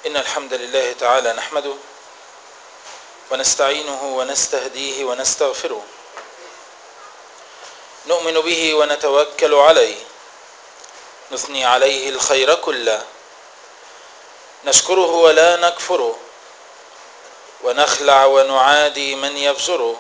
إن الحمد لله تعالى نحمده ونستعينه ونستهديه ونستغفره نؤمن به ونتوكل عليه نثني عليه الخير كله نشكره ولا نكفره ونخلع ونعادي من يفجره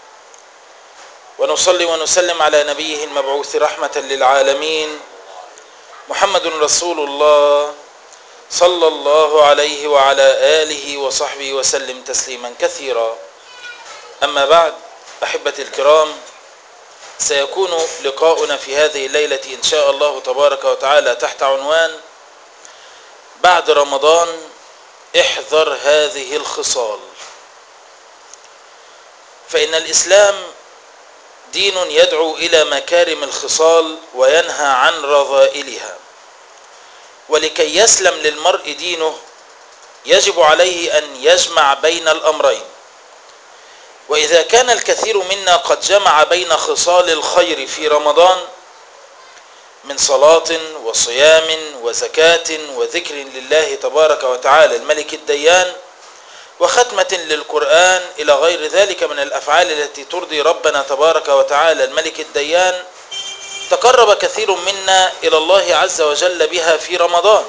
ونصلي ونسلم على نبيه المبعوث رحمة للعالمين محمد رسول الله صلى الله عليه وعلى آله وصحبه وسلم تسليما كثيرا أما بعد أحبتي الكرام سيكون لقاؤنا في هذه الليلة إن شاء الله تبارك وتعالى تحت عنوان بعد رمضان احذر هذه الخصال فإن الإسلام دين يدعو إلى مكارم الخصال وينهى عن رذائلها ولكي يسلم للمرء دينه يجب عليه أن يجمع بين الأمرين وإذا كان الكثير منا قد جمع بين خصال الخير في رمضان من صلاة وصيام وزكاة وذكر لله تبارك وتعالى الملك الديان وختمة للقرآن إلى غير ذلك من الأفعال التي ترضي ربنا تبارك وتعالى الملك الديان تقرب كثير منا إلى الله عز وجل بها في رمضان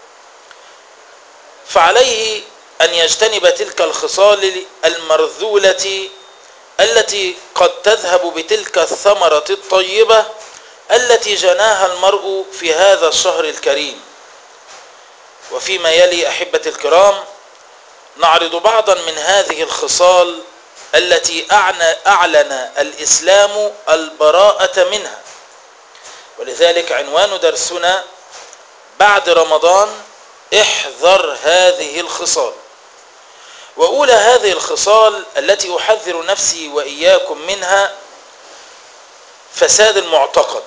فعليه أن يجتنب تلك الخصال المرذولة التي قد تذهب بتلك الثمرة الطيبة التي جناها المرء في هذا الشهر الكريم وفيما يلي أحبة الكرام نعرض بعضا من هذه الخصال التي أعلن الإسلام البراءة منها ولذلك عنوان درسنا بعد رمضان احذر هذه الخصال وأولى هذه الخصال التي أحذر نفسي وإياكم منها فساد المعتقد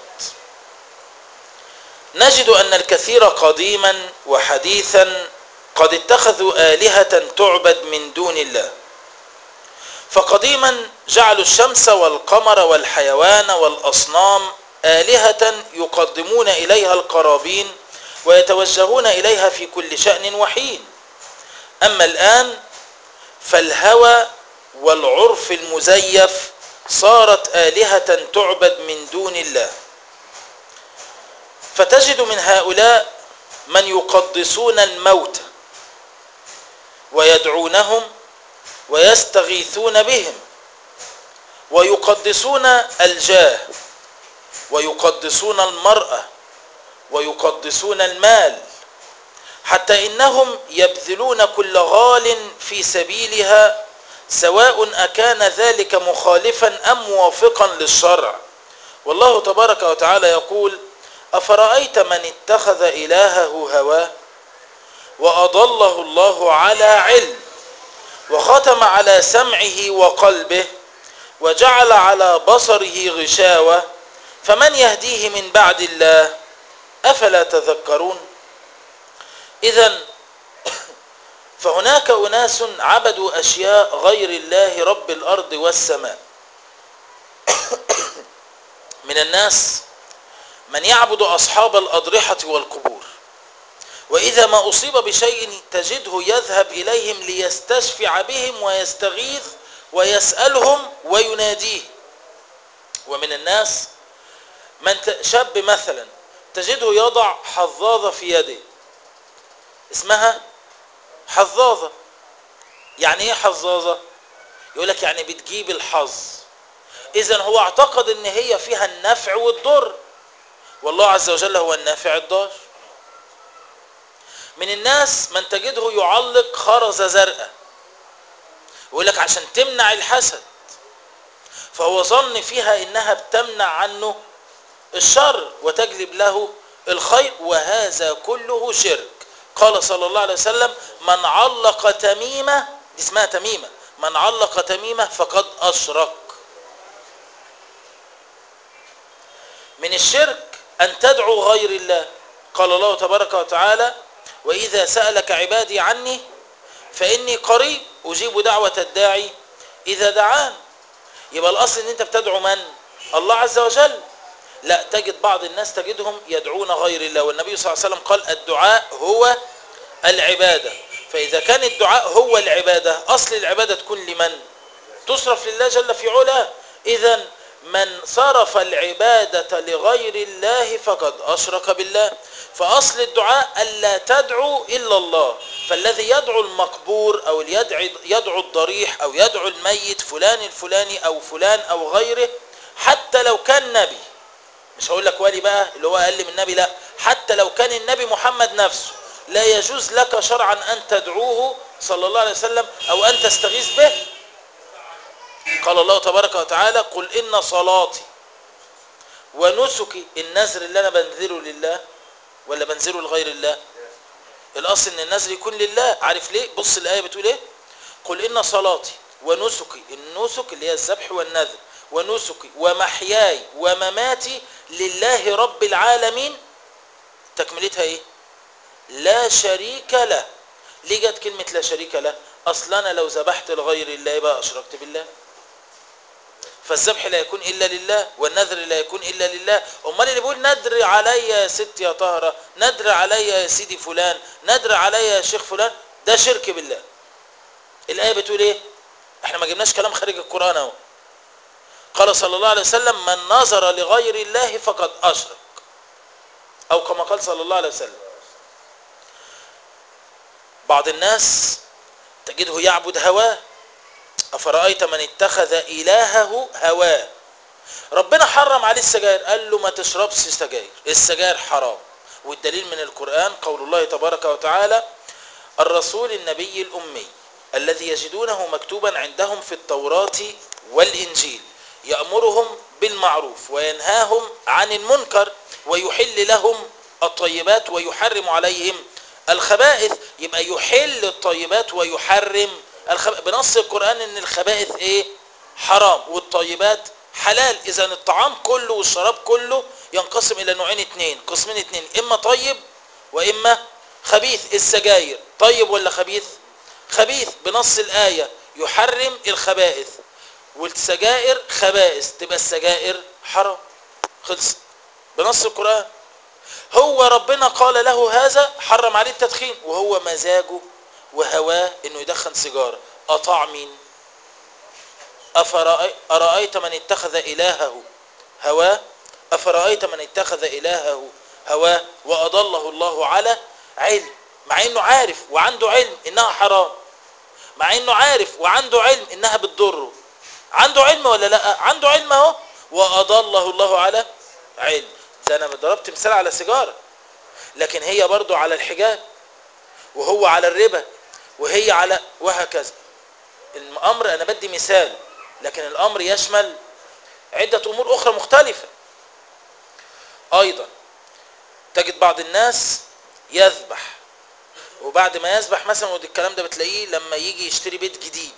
نجد أن الكثير قديما وحديثا قد اتخذوا آلهة تعبد من دون الله فقديما جعلوا الشمس والقمر والحيوان والأصنام آلهة يقدمون إليها القرابين ويتوجهون إليها في كل شأن وحين أما الآن فالهوى والعرف المزيف صارت آلهة تعبد من دون الله فتجد من هؤلاء من يقدسون الموت ويدعونهم ويستغيثون بهم ويقدسون الجاه ويقدسون المرأة ويقدسون المال حتى إنهم يبذلون كل غال في سبيلها سواء أكان ذلك مخالفا أم موافقا للشرع والله تبارك وتعالى يقول أفرأيت من اتخذ إلهه هواه وأضله الله على علم وختم على سمعه وقلبه وجعل على بصره غشاوة فمن يهديه من بعد الله أفلا تذكرون إذا فهناك أناس عبدوا أشياء غير الله رب الأرض والسماء من الناس من يعبد أصحاب الأضرحة والقبور وإذا ما أصيب بشيء تجده يذهب إليهم ليستشفع بهم ويستغيث ويسألهم ويناديه ومن الناس من شاب مثلا تجده يضع حظاظة في يده اسمها حظاظة يعني ايه حظاظة يقول لك يعني بتجيب الحظ اذا هو اعتقد ان هي فيها النفع والضر والله عز وجل هو النافع الضار من الناس من تجده يعلق خرزة زرقاء يقول لك عشان تمنع الحسد فهو ظن فيها انها بتمنع عنه الشر وتجلب له الخير وهذا كله شرك قال صلى الله عليه وسلم من علق تميمة دي اسمها تميمة من علق تميمة فقد أشرك من الشرك أن تدعو غير الله قال الله تبارك وتعالى وإذا سألك عبادي عني فإني قريب أجيب دعوة الداعي إذا دعان يبقى الأصل أن أنت بتدعو من؟ الله عز وجل لا تجد بعض الناس تجدهم يدعون غير الله والنبي صلى الله عليه وسلم قال الدعاء هو العبادة فإذا كان الدعاء هو العبادة أصل العبادة تكون لمن تصرف لله جل في علاه إذا من صرف العبادة لغير الله فقد أشرك بالله فأصل الدعاء ألا تدعو إلا الله فالذي يدعو المقبور أو يدعو, يدعو الضريح أو يدعو الميت فلان الفلاني أو فلان أو غيره حتى لو كان نبي مش هقول لك ولي بقى اللي هو أقل من النبي لا حتى لو كان النبي محمد نفسه لا يجوز لك شرعا أن تدعوه صلى الله عليه وسلم أو أن تستغيث به قال الله تبارك وتعالى قل إن صلاتي ونسكي النذر اللي أنا بنذره لله ولا بنذره لغير الله الأصل إن النذر يكون لله عارف ليه بص الآية بتقول إيه قل إن صلاتي ونسكي النسك اللي هي الذبح والنذر ونسكي ومحياي ومماتي لله رب العالمين تكملتها ايه لا شريك له ليه جت كلمة لا شريك له اصلا انا لو ذبحت لغير الله يبقى اشركت بالله فالذبح لا يكون الا لله والنذر لا يكون الا لله امال اللي بيقول ندر علي يا ست يا طهره ندر علي يا سيدي فلان ندر علي يا شيخ فلان ده شرك بالله الايه بتقول ايه احنا ما جبناش كلام خارج القران اهو قال صلى الله عليه وسلم من نظر لغير الله فقد اشرك او كما قال صلى الله عليه وسلم بعض الناس تجده يعبد هواه أفرأيت من اتخذ إلهه هواه ربنا حرم عليه السجاير قال له ما تشربش سجاير السجاير حرام والدليل من القرآن قول الله تبارك وتعالى الرسول النبي الأمي الذي يجدونه مكتوبا عندهم في التوراة والإنجيل يأمرهم بالمعروف وينهاهم عن المنكر ويحل لهم الطيبات ويحرم عليهم الخبائث يبقى يحل الطيبات ويحرم الخب... بنص القرآن ان الخبائث ايه حرام والطيبات حلال اذا الطعام كله والشراب كله ينقسم الى نوعين اتنين قسمين اتنين اما طيب واما خبيث السجاير طيب ولا خبيث خبيث بنص الآية يحرم الخبائث والسجائر خبائث تبقى السجائر حرام خلص بنص القرآن هو ربنا قال له هذا حرم عليه التدخين وهو مزاجه وهواه انه يدخن سيجاره اطاع مين أفرأيت من اتخذ إلهه هواه أفرأيت من اتخذ إلهه هواه وأضله الله على علم مع انه عارف وعنده علم انها حرام مع انه عارف وعنده علم انها بتضره عنده علم ولا لا عنده علم اهو واضله الله على علم ده انا ضربت مثال على سيجاره لكن هي برضو على الحجاب وهو على الربا وهي على وهكذا الامر انا بدي مثال لكن الامر يشمل عده امور اخرى مختلفه ايضا تجد بعض الناس يذبح وبعد ما يذبح مثلا ودي الكلام ده بتلاقيه لما يجي يشتري بيت جديد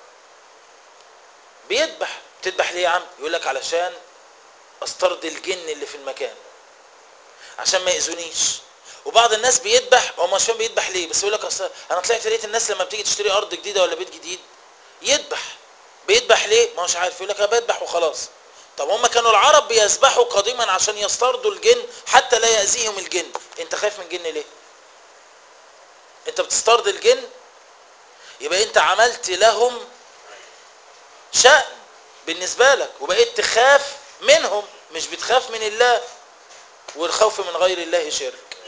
بيذبح بتذبح ليه يا عم يقول لك علشان استرد الجن اللي في المكان عشان ما يأذونيش وبعض الناس بيذبح هو مش فاهم بيذبح ليه بس يقول لك اصل انا طلعت لقيت الناس لما بتيجي تشتري ارض جديده ولا بيت جديد يذبح بيذبح ليه ما مش عارف يقول لك انا بذبح وخلاص طب هم كانوا العرب بيذبحوا قديما عشان يسترضوا الجن حتى لا يأذيهم الجن انت خايف من الجن ليه انت بتسترضي الجن يبقى انت عملت لهم شأن بالنسبة لك وبقيت تخاف منهم مش بتخاف من الله والخوف من غير الله شرك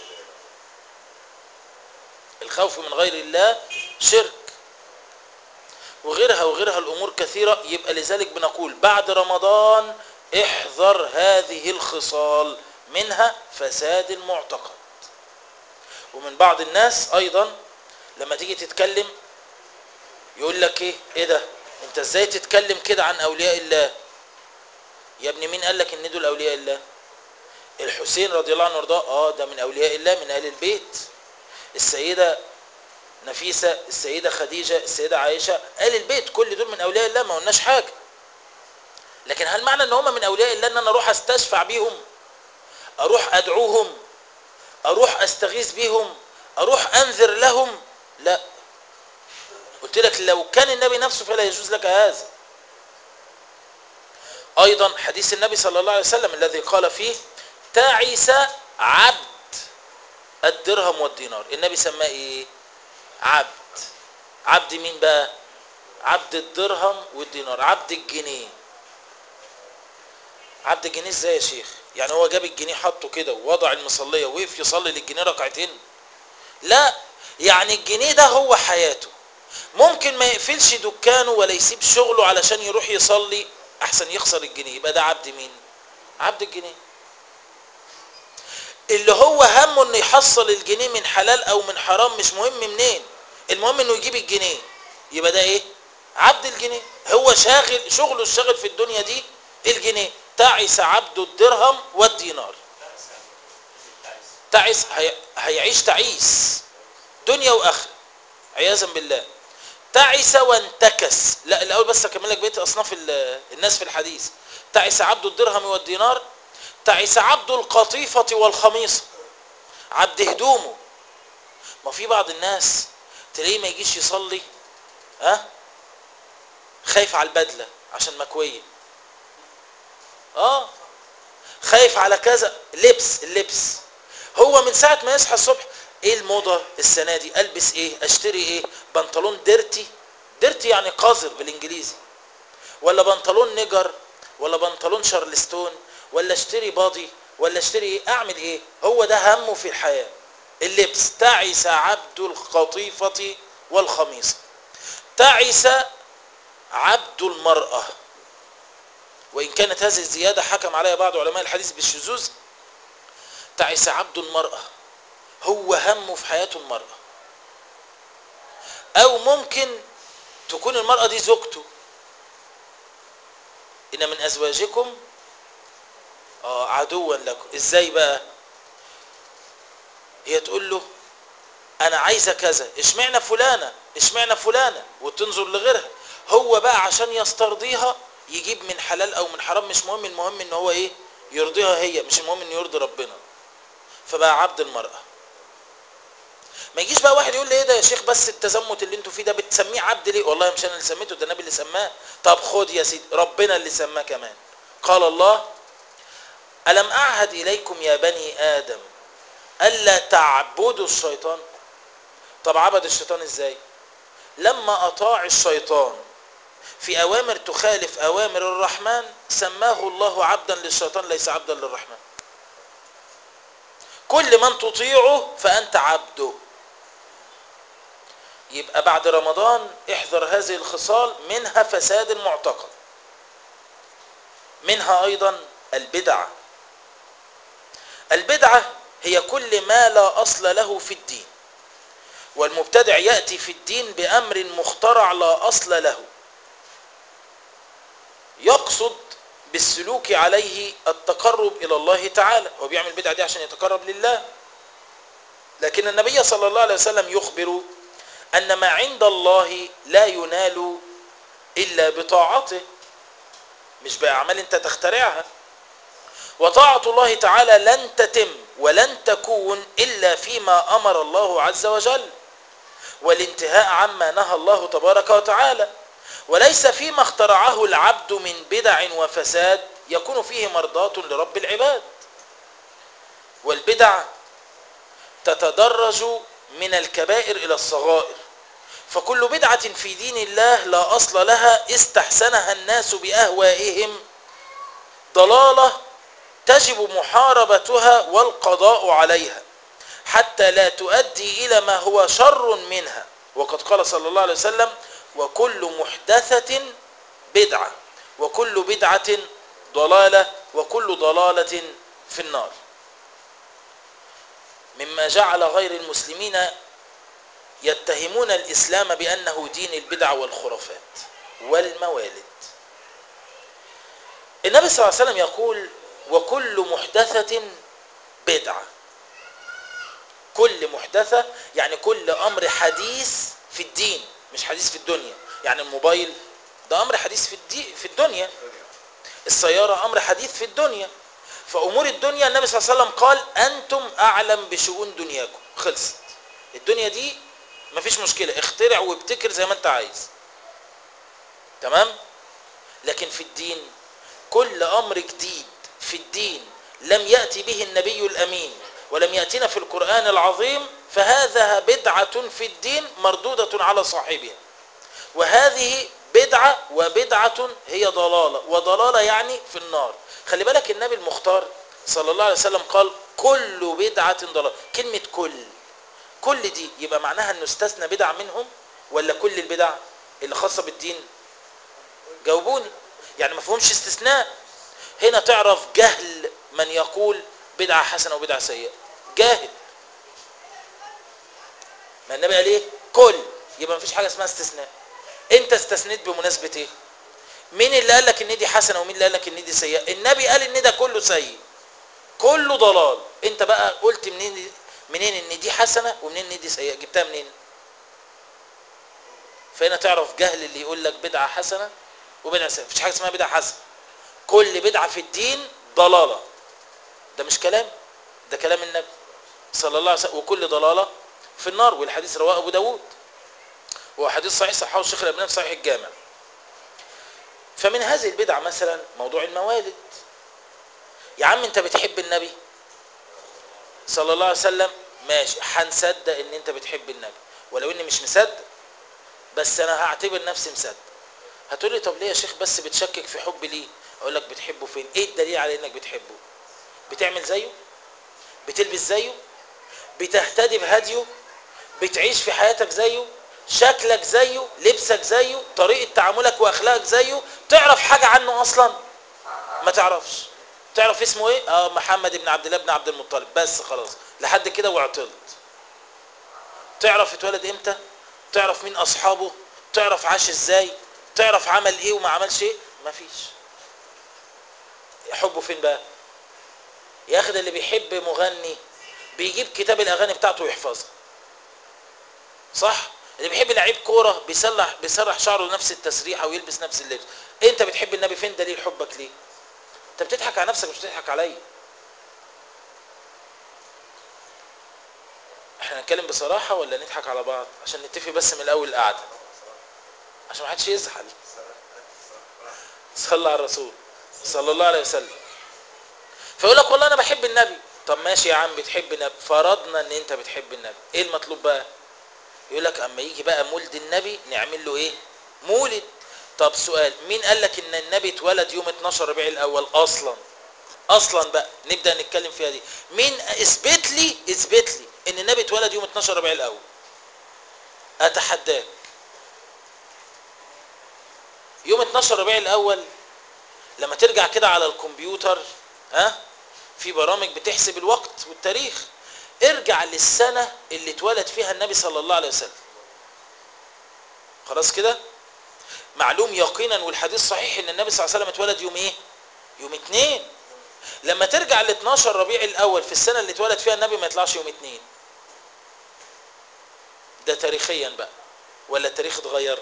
الخوف من غير الله شرك وغيرها وغيرها الأمور كثيرة يبقى لذلك بنقول بعد رمضان احذر هذه الخصال منها فساد المعتقد ومن بعض الناس أيضا لما تيجي تتكلم يقول لك ايه ايه ده انت ازاي تتكلم كده عن اولياء الله يا ابني مين قال لك ان دول اولياء الله الحسين رضي الله عنه وارضاه اه ده من اولياء الله من اهل البيت السيده نفيسه السيده خديجه السيده عائشه اهل البيت كل دول من اولياء الله ما قلناش حاجه لكن هل معنى ان هم من اولياء الله ان انا اروح استشفع بيهم اروح ادعوهم اروح استغيث بيهم اروح انذر لهم لا قلت لك لو كان النبي نفسه فلا يجوز لك هذا ايضا حديث النبي صلى الله عليه وسلم الذي قال فيه تعس عبد الدرهم والدينار النبي سماه ايه عبد عبد مين بقى عبد الدرهم والدينار عبد الجنيه عبد الجنيه ازاي يا شيخ يعني هو جاب الجنيه حطه كده ووضع المصليه وقف يصلي للجنيه ركعتين لا يعني الجنيه ده هو حياته ممكن ما يقفلش دكانه ولا يسيب شغله علشان يروح يصلي احسن يخسر الجنيه يبقى ده عبد مين عبد الجنيه اللي هو همه انه يحصل الجنيه من حلال او من حرام مش مهم منين المهم انه يجيب الجنيه يبقى ده ايه عبد الجنيه هو شاغل شغله الشاغل في الدنيا دي الجنيه تعس عبد الدرهم والدينار تعس هي... هيعيش تعيس دنيا واخره عياذا بالله تعس وانتكس لا الاول بس اكمل لك بقيه اصناف الناس في الحديث تعس عبد الدرهم والدينار تعس عبد القطيفة والخميصة عبد هدومه ما في بعض الناس تلاقيه ما يجيش يصلي ها أه؟ خايف على البدلة عشان مكوية اه خايف على كذا لبس اللبس هو من ساعة ما يصحى الصبح ايه الموضة السنة دي البس ايه اشتري ايه بنطلون ديرتي ديرتي يعني قذر بالانجليزي ولا بنطلون نجر ولا بنطلون شارلستون ولا اشتري باضي ولا اشتري ايه اعمل ايه هو ده همه في الحياة اللبس تعس عبد القطيفة والخميصة تعس عبد المرأة وإن كانت هذه الزيادة حكم عليها بعض علماء الحديث بالشذوذ تعس عبد المرأة هو همه في حياته المرأة أو ممكن تكون المرأة دي زوجته إن من أزواجكم آه عدوا لكم إزاي بقى هي تقول له أنا عايزة كذا اشمعنى فلانة اشمعنى فلانة وتنظر لغيرها هو بقى عشان يسترضيها يجيب من حلال او من حرام مش مهم المهم ان هو ايه يرضيها هي مش المهم انه يرضي ربنا فبقى عبد المرأة ما يجيش بقى واحد يقول لي ايه ده يا شيخ بس التزمت اللي انتوا فيه ده بتسميه عبد ليه والله مش انا اللي سميته ده النبي اللي سماه طب خد يا سيدي ربنا اللي سماه كمان قال الله ألم أعهد إليكم يا بني آدم ألا تعبدوا الشيطان طب عبد الشيطان ازاي لما أطاع الشيطان في أوامر تخالف أوامر الرحمن سماه الله عبدا للشيطان ليس عبدا للرحمن كل من تطيعه فأنت عبده يبقى بعد رمضان احذر هذه الخصال منها فساد المعتقد منها أيضا البدعة البدعة هي كل ما لا أصل له في الدين والمبتدع يأتي في الدين بأمر مخترع لا أصل له يقصد بالسلوك عليه التقرب إلى الله تعالى هو بيعمل بدعة دي عشان يتقرب لله لكن النبي صلى الله عليه وسلم يخبر أن ما عند الله لا ينال إلا بطاعته مش بأعمال أنت تخترعها وطاعة الله تعالى لن تتم ولن تكون إلا فيما أمر الله عز وجل والانتهاء عما نهى الله تبارك وتعالى وليس فيما اخترعه العبد من بدع وفساد يكون فيه مرضاة لرب العباد والبدع تتدرج من الكبائر إلى الصغائر فكل بدعة في دين الله لا أصل لها استحسنها الناس بأهوائهم ضلالة تجب محاربتها والقضاء عليها حتى لا تؤدي إلى ما هو شر منها وقد قال صلى الله عليه وسلم وكل محدثة بدعة وكل بدعة ضلالة وكل ضلالة في النار مما جعل غير المسلمين يتهمون الإسلام بأنه دين البدع والخرافات والموالد النبي صلى الله عليه وسلم يقول وكل محدثة بدعة كل محدثة يعني كل أمر حديث في الدين مش حديث في الدنيا يعني الموبايل ده أمر حديث في, الدي في الدنيا السيارة أمر حديث في الدنيا فأمور الدنيا النبي صلى الله عليه وسلم قال أنتم أعلم بشؤون دنياكم خلصت الدنيا دي مفيش مشكلة اخترع وابتكر زي ما انت عايز تمام لكن في الدين كل أمر جديد في الدين لم يأتي به النبي الأمين ولم يأتنا في القرآن العظيم فهذا بدعة في الدين مردودة على صاحبها وهذه بدعة وبدعة هي ضلالة وضلالة يعني في النار خلي بالك النبي المختار صلى الله عليه وسلم قال كل بدعة ضلالة كلمة كل كل دي يبقى معناها انه استثنى بدع منهم ولا كل البدع اللي خاصة بالدين جاوبوني يعني ما فيهمش استثناء هنا تعرف جهل من يقول بدعة حسنة وبدعة سيئة جاهل ما النبي قال ايه كل يبقى ما فيش حاجة اسمها استثناء انت استثنيت بمناسبة ايه مين اللي قال لك ان دي حسنة ومين اللي قال لك ان دي سيئة النبي قال ان ده كله سيء كله ضلال انت بقى قلت منين منين ان دي حسنة ومنين ان دي سيئة جبتها منين فهنا تعرف جهل اللي يقول لك بدعة حسنة وبدعة سيئة مفيش حاجة اسمها بدعة حسنة كل بدعة في الدين ضلالة ده مش كلام ده كلام النبي صلى الله عليه وسلم وكل ضلالة في النار والحديث رواه أبو داود وهو حديث صحيح صححه الشيخ الألباني في صحيح الجامع فمن هذه البدع مثلا موضوع الموالد يا عم انت بتحب النبي صلى الله عليه وسلم ماشي هنصدق ان انت بتحب النبي ولو اني مش مصدق بس انا هعتبر نفسي مصدق هتقول لي طب ليه يا شيخ بس بتشكك في حبي ليه اقول لك بتحبه فين ايه الدليل على انك بتحبه بتعمل زيه بتلبس زيه بتهتدي بهديه بتعيش في حياتك زيه شكلك زيه لبسك زيه طريقة تعاملك واخلاقك زيه تعرف حاجة عنه اصلا ما تعرفش تعرف اسمه ايه اه محمد بن عبد الله بن عبد المطلب بس خلاص لحد كده وعطلت تعرف اتولد امتى تعرف مين اصحابه تعرف عاش ازاي تعرف عمل ايه وما عملش ايه مفيش حبه فين بقى ياخد اللي بيحب مغني بيجيب كتاب الاغاني بتاعته ويحفظها صح اللي بيحب لعيب كوره بيسرح بيسرح شعره نفس التسريحه ويلبس نفس اللبس انت بتحب النبي فين دليل حبك ليه انت بتضحك على نفسك مش بتضحك عليا احنا نتكلم بصراحه ولا نضحك على بعض عشان نتفق بس من الاول القعده عشان ما حدش يزعل صلى على الرسول صلى الله عليه وسلم فيقول لك والله انا بحب النبي طب ماشي يا عم بتحب النبي فرضنا ان انت بتحب النبي ايه المطلوب بقى يقول لك اما يجي بقى مولد النبي نعمل له ايه مولد طب سؤال مين قال لك ان النبي اتولد يوم 12 ربيع الاول اصلا اصلا بقى نبدا نتكلم فيها دي مين اثبت لي اثبت لي ان النبي اتولد يوم 12 ربيع الاول اتحداك يوم 12 ربيع الاول لما ترجع كده على الكمبيوتر ها في برامج بتحسب الوقت والتاريخ ارجع للسنة اللي اتولد فيها النبي صلى الله عليه وسلم خلاص كده معلوم يقينا والحديث صحيح ان النبي صلى الله عليه وسلم اتولد يوم ايه يوم اتنين لما ترجع ل 12 ربيع الاول في السنة اللي اتولد فيها النبي ما يطلعش يوم اتنين ده تاريخيا بقى ولا التاريخ اتغير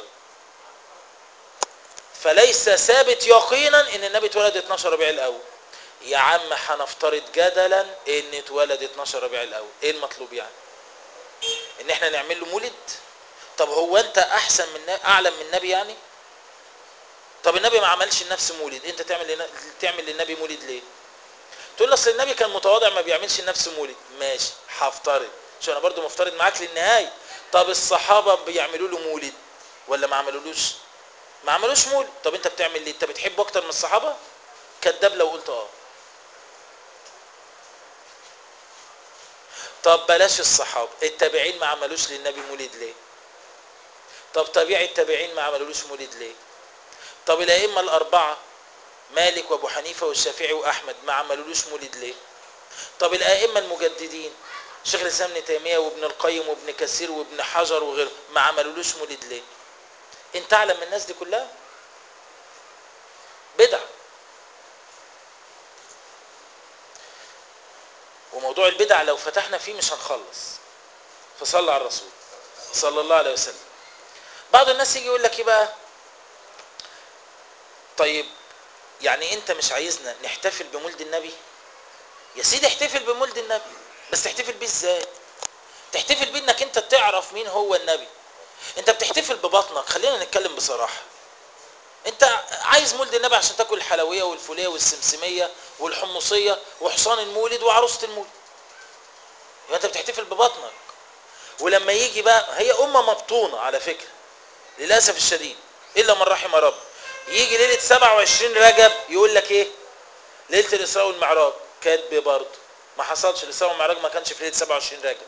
فليس ثابت يقينا ان النبي اتولد 12 ربيع الاول يا عم هنفترض جدلا ان اتولد 12 ربيع الاول ايه المطلوب يعني ان احنا نعمل له مولد طب هو انت احسن من اعلم من النبي يعني طب النبي ما عملش لنفسه مولد انت تعمل لنا... تعمل للنبي مولد ليه تقول اصل النبي كان متواضع ما بيعملش لنفسه مولد ماشي هفترض شو انا برضو مفترض معاك للنهايه طب الصحابه بيعملوا له مولد ولا ما عملولوش ما عملوش مولد طب انت بتعمل ليه انت بتحبه اكتر من الصحابه كذاب لو قلت اه طب بلاش الصحابه التابعين ما عملوش للنبي مولد ليه طب تابعي التابعين ما عملولوش مولد ليه طب الائمه الاربعه مالك وابو حنيفه والشافعي واحمد ما عملولوش مولد ليه طب الائمه المجددين شيخ الاسلام ابن تيميه وابن القيم وابن كثير وابن حجر وغيره ما عملولوش مولد ليه انت اعلم من الناس دي كلها بدعه وموضوع البدع لو فتحنا فيه مش هنخلص فصلى على الرسول صلى الله عليه وسلم بعض الناس يجي يقول لك ايه بقى طيب يعني انت مش عايزنا نحتفل بمولد النبي يا سيدي احتفل بمولد النبي بس تحتفل بيه ازاي تحتفل بيه انك انت تعرف مين هو النبي انت بتحتفل ببطنك خلينا نتكلم بصراحه انت عايز مولد النبي عشان تاكل الحلويه والفوليه والسمسميه والحمصيه وحصان المولد وعروسه المولد يبقى انت بتحتفل ببطنك ولما يجي بقى هي امه مبطونه على فكره للاسف الشديد الا من رحم رب يجي ليله 27 رجب يقول لك ايه ليله الاسراء والمعراج كاتب برضه ما حصلش الاسراء والمعراج ما كانش في ليله 27 رجب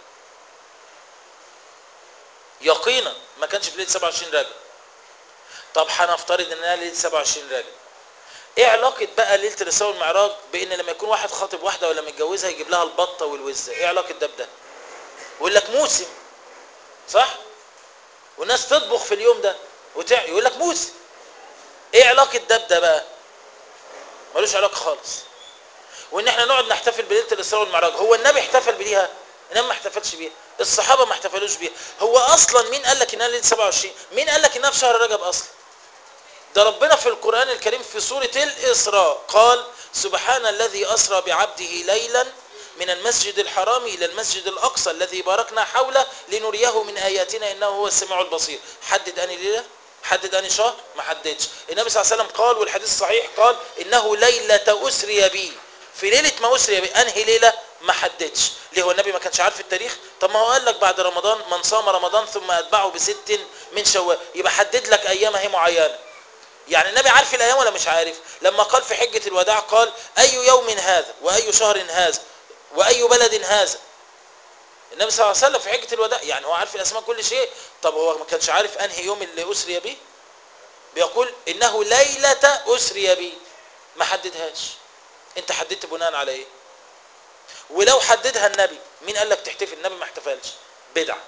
يقينا ما كانش في ليله 27 رجب طب هنفترض انها ليله 27 رجب ايه علاقه بقى ليله الاسراء والمعراج بان لما يكون واحد خاطب واحده ولا متجوزها يجيب لها البطه والوزه ايه علاقه ده بده يقول لك موسم صح والناس تطبخ في اليوم ده وتع... يقول لك موسم ايه علاقه ده بده بقى ملوش علاقه خالص وان احنا نقعد نحتفل بليله الاسراء والمعراج هو النبي احتفل بيها انما ما احتفلش بيها الصحابه ما احتفلوش بيها هو اصلا مين قال لك انها ليله 27 مين قال لك انها في شهر رجب اصلا ده ربنا في القرآن الكريم في سورة الإسراء قال سبحان الذي أسرى بعبده ليلا من المسجد الحرام إلى المسجد الأقصى الذي باركنا حوله لنريه من آياتنا إنه هو السميع البصير حدد أني ليلة حدد أني شهر ما حددش النبي صلى الله عليه وسلم قال والحديث الصحيح قال إنه ليلة أسري بي في ليلة ما أسري بي أنهي ليلة ما حددش ليه هو النبي ما كانش عارف التاريخ طب ما هو قال لك بعد رمضان من صام رمضان ثم أتبعه بست من شوال يبقى حدد لك أيام هي معينة يعني النبي عارف الايام ولا مش عارف لما قال في حجة الوداع قال اي يوم هذا واي شهر هذا واي بلد هذا النبي صلى الله عليه وسلم في حجة الوداع يعني هو عارف الاسماء كل شيء طب هو ما كانش عارف انهي يوم اللي اسري به بيقول انه ليلة اسري به ما حددهاش انت حددت بناء على ايه ولو حددها النبي مين قال لك تحتفل النبي ما احتفلش بدعة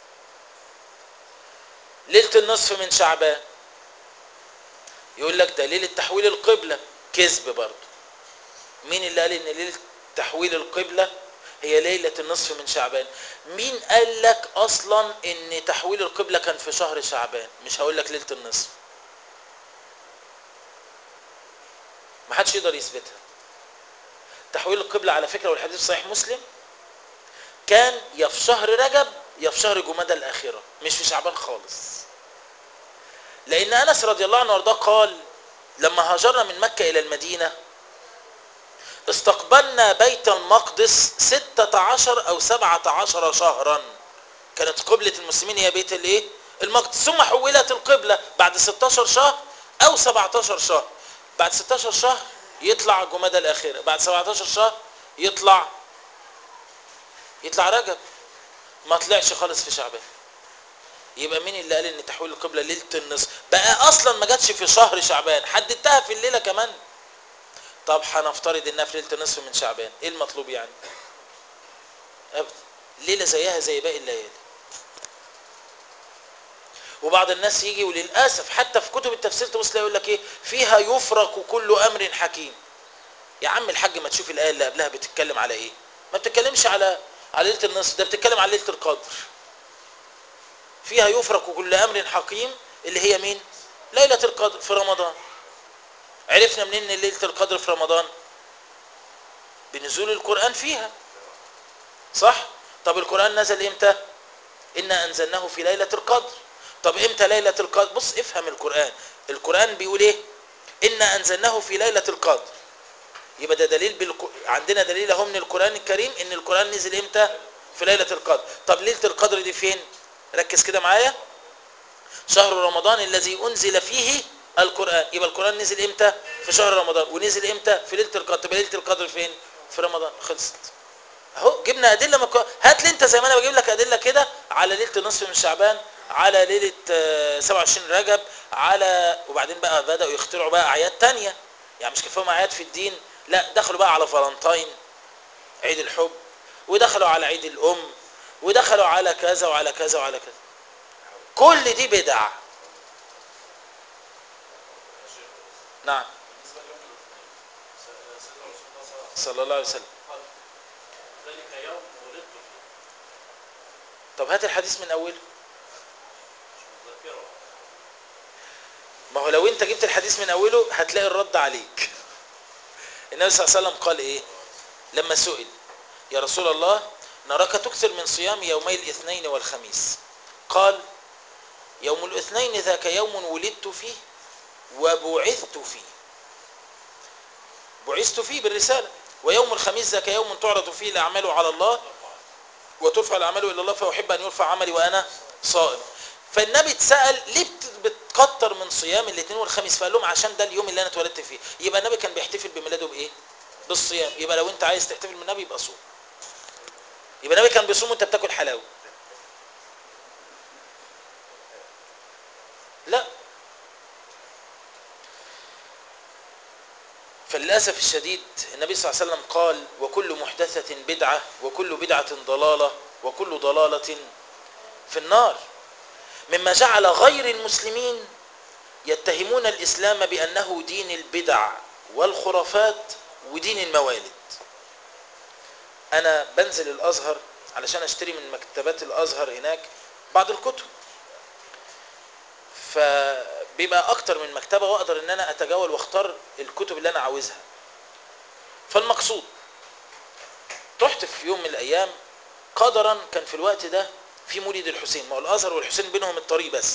ليلة النصف من شعبان يقول لك ده ليله تحويل القبله كذب برضه مين اللي قال ان ليله تحويل القبله هي ليله النصف من شعبان مين قال لك اصلا ان تحويل القبله كان في شهر شعبان مش هقول لك ليله النصف ما حدش يقدر يثبتها تحويل القبله على فكره والحديث صحيح مسلم كان يا في شهر رجب يا في شهر جمادى الاخره مش في شعبان خالص لأن أنس رضي الله عنه وارضاه قال لما هاجرنا من مكة إلى المدينة استقبلنا بيت المقدس ستة عشر أو سبعة عشر شهرا كانت قبلة المسلمين هي بيت الايه المقدس ثم حولت القبلة بعد 16 شهر أو 17 شهر بعد 16 شهر يطلع جمادى الأخيرة بعد 17 شهر يطلع يطلع رجب ما طلعش خالص في شعبان يبقى مين اللي قال ان تحويل القبلة ليلة النصف بقى اصلا ما جاتش في شهر شعبان حددتها في الليلة كمان طب هنفترض انها في ليلة النصف من شعبان ايه المطلوب يعني ابدا ليلة زيها زي باقي الليالي وبعض الناس يجي وللاسف حتى في كتب التفسير تبص يقول لك ايه فيها يفرق كل امر حكيم يا عم الحاج ما تشوف الايه اللي قبلها بتتكلم على ايه ما بتتكلمش على على ليله النصف ده بتتكلم على ليله القدر فيها يفرق كل امر حكيم اللي هي مين ليله القدر في رمضان عرفنا منين ان ليله القدر في رمضان بنزول القران فيها صح طب القران نزل امتى انا انزلناه في ليله القدر طب امتى ليله القدر بص افهم القران القران بيقول ايه انا انزلناه في ليله القدر يبقى ده دليل بالق... عندنا دليل اهو من القران الكريم ان القران نزل امتى في ليله القدر طب ليله القدر دي فين ركز كده معايا شهر رمضان الذي انزل فيه القران يبقى القران نزل امتى في شهر رمضان ونزل امتى في ليله القدر طب ليله القدر فين في رمضان خلصت اهو جبنا ادله مك... هات لي انت زي ما انا بجيب لك ادله كده على ليله النصف من شعبان على ليله 27 رجب على وبعدين بقى بداوا يخترعوا بقى اعياد تانية يعني مش كفاهم اعياد في الدين لا دخلوا بقى على فالنتاين عيد الحب ودخلوا على عيد الام ودخلوا على كذا وعلى كذا وعلى كذا كل دي بدع نعم صلى الله عليه وسلم ذلك يوم ولدت فيه طب هات الحديث من اوله مش متذكره ما هو لو انت جبت الحديث من اوله هتلاقي الرد عليك النبي صلى الله عليه وسلم قال ايه لما سئل يا رسول الله نراك تكثر من صيام يومي الاثنين والخميس قال يوم الاثنين ذاك يوم ولدت فيه وبعثت فيه بعثت فيه بالرسالة ويوم الخميس ذاك يوم تعرض فيه الأعمال على الله وترفع الاعمال الى الله فاحب ان يرفع عملي وانا صائم فالنبي اتسال ليه بت- بتكتر من صيام الاثنين والخميس فقال لهم عشان ده اليوم اللي انا اتولدت فيه يبقى النبي كان بيحتفل بميلاده بايه بالصيام يبقى لو انت عايز تحتفل من النبي يبقى صوم يبقى النبي كان بيصوم وانت بتاكل حلاوه لا فللاسف الشديد النبي صلى الله عليه وسلم قال وكل محدثه بدعه وكل بدعه ضلاله وكل ضلاله في النار مما جعل غير المسلمين يتهمون الاسلام بانه دين البدع والخرافات ودين الموالد انا بنزل الازهر علشان اشتري من مكتبات الازهر هناك بعض الكتب فبيبقى اكتر من مكتبه واقدر ان انا اتجول واختار الكتب اللي انا عاوزها فالمقصود رحت في يوم من الايام قدرا كان في الوقت ده في مولد الحسين ما هو الازهر والحسين بينهم الطريق بس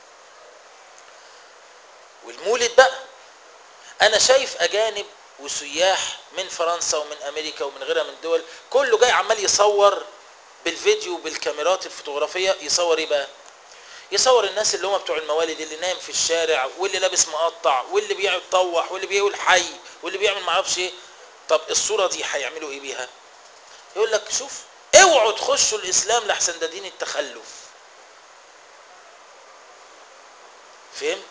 والمولد بقى انا شايف اجانب وسياح من فرنسا ومن امريكا ومن غيرها من الدول كله جاي عمال يصور بالفيديو بالكاميرات الفوتوغرافيه يصور ايه بقى يصور الناس اللي هم بتوع الموالد اللي نايم في الشارع واللي لابس مقطع واللي بيطوح واللي بيقول حي واللي بيعمل معرفش ايه طب الصوره دي هيعملوا ايه بيها يقول لك شوف اوعوا تخشوا الاسلام لحسن ده دين التخلف فهمت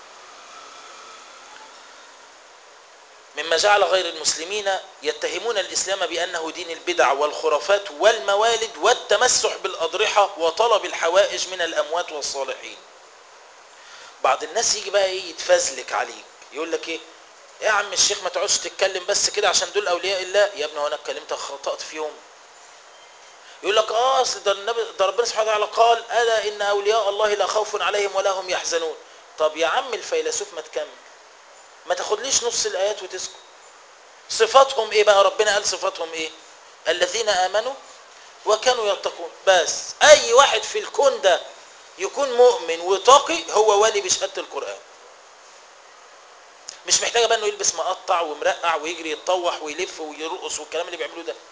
مما جعل غير المسلمين يتهمون الاسلام بانه دين البدع والخرافات والموالد والتمسح بالاضرحه وطلب الحوائج من الاموات والصالحين بعض الناس يجي بقى ايه يتفزلك عليك يقول لك ايه يا عم الشيخ ما تقعدش تتكلم بس كده عشان دول اولياء الله يا ابني وانا اتكلمت خطأت فيهم يقول لك اه اصل ده النبي ده ربنا سبحانه وتعالى قال الا ان اولياء الله لا خوف عليهم ولا هم يحزنون طب يا عم الفيلسوف ما تكمل ما تاخدليش نص الايات وتسكت صفاتهم ايه بقى ربنا قال صفاتهم ايه الذين امنوا وكانوا يتقون بس اي واحد في الكون ده يكون مؤمن وتقي هو والي بشهاده القران مش محتاجه بقى انه يلبس مقطع ومرقع ويجري يتطوح ويلف ويرقص والكلام اللي بيعملوه ده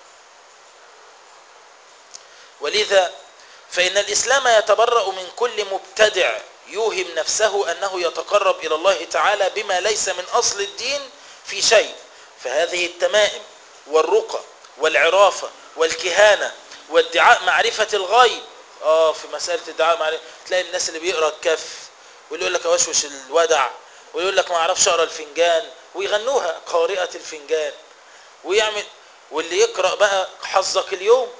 ولذا فإن الإسلام يتبرأ من كل مبتدع يوهم نفسه أنه يتقرب إلى الله تعالى بما ليس من أصل الدين في شيء فهذه التمائم والرقى والعرافة والكهانة وادعاء معرفة الغيب اه في مسألة ادعاء معرفة تلاقي الناس اللي بيقرأ الكف واللي يقول لك اوشوش الودع ويقول لك ما اعرفش اقرا الفنجان ويغنوها قارئة الفنجان ويعمل واللي يقرأ بقى حظك اليوم